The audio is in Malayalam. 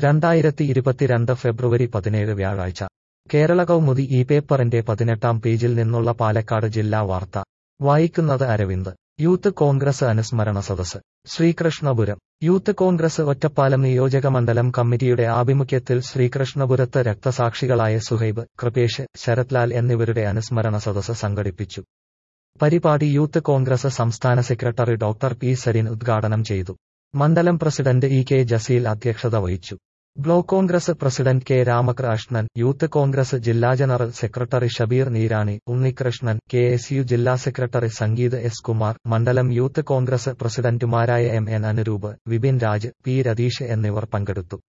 രണ്ടായിരത്തി ഇരുപത്തിരണ്ട് ഫെബ്രുവരി പതിനേഴ് വ്യാഴാഴ്ച കേരള കൗമുദി ഈ പേപ്പറിന്റെ പതിനെട്ടാം പേജിൽ നിന്നുള്ള പാലക്കാട് ജില്ലാ വാർത്ത വായിക്കുന്നത് അരവിന്ദ് യൂത്ത് കോൺഗ്രസ് അനുസ്മരണ സദസ് ശ്രീകൃഷ്ണപുരം യൂത്ത് കോൺഗ്രസ് ഒറ്റപ്പാലം നിയോജകമണ്ഡലം കമ്മിറ്റിയുടെ ആഭിമുഖ്യത്തിൽ ശ്രീകൃഷ്ണപുരത്ത് രക്തസാക്ഷികളായ സുഹൈബ് കൃപേഷ് ശരത്ലാൽ എന്നിവരുടെ അനുസ്മരണ സദസ് സംഘടിപ്പിച്ചു പരിപാടി യൂത്ത് കോൺഗ്രസ് സംസ്ഥാന സെക്രട്ടറി ഡോക്ടർ പി സരിൻ ഉദ്ഘാടനം ചെയ്തു മണ്ഡലം പ്രസിഡന്റ് ഇ കെ ജസീൽ അധ്യക്ഷത വഹിച്ചു block Congress president K Ramakrishnan youth Congress ജില്ലാ general secretary Shabeer Neerani Unnikrishnan K S U ജില്ലാ സെക്രട്ടറി സംഗീത് എസ് കുമാർ മണ്ഡലം യൂത്ത് കോൺഗ്രസ് പ്രസിഡന്റുമാരായ M N Anuroop Vipin Raj P Ratheesh എന്നിവർ പങ്കെടുത്തു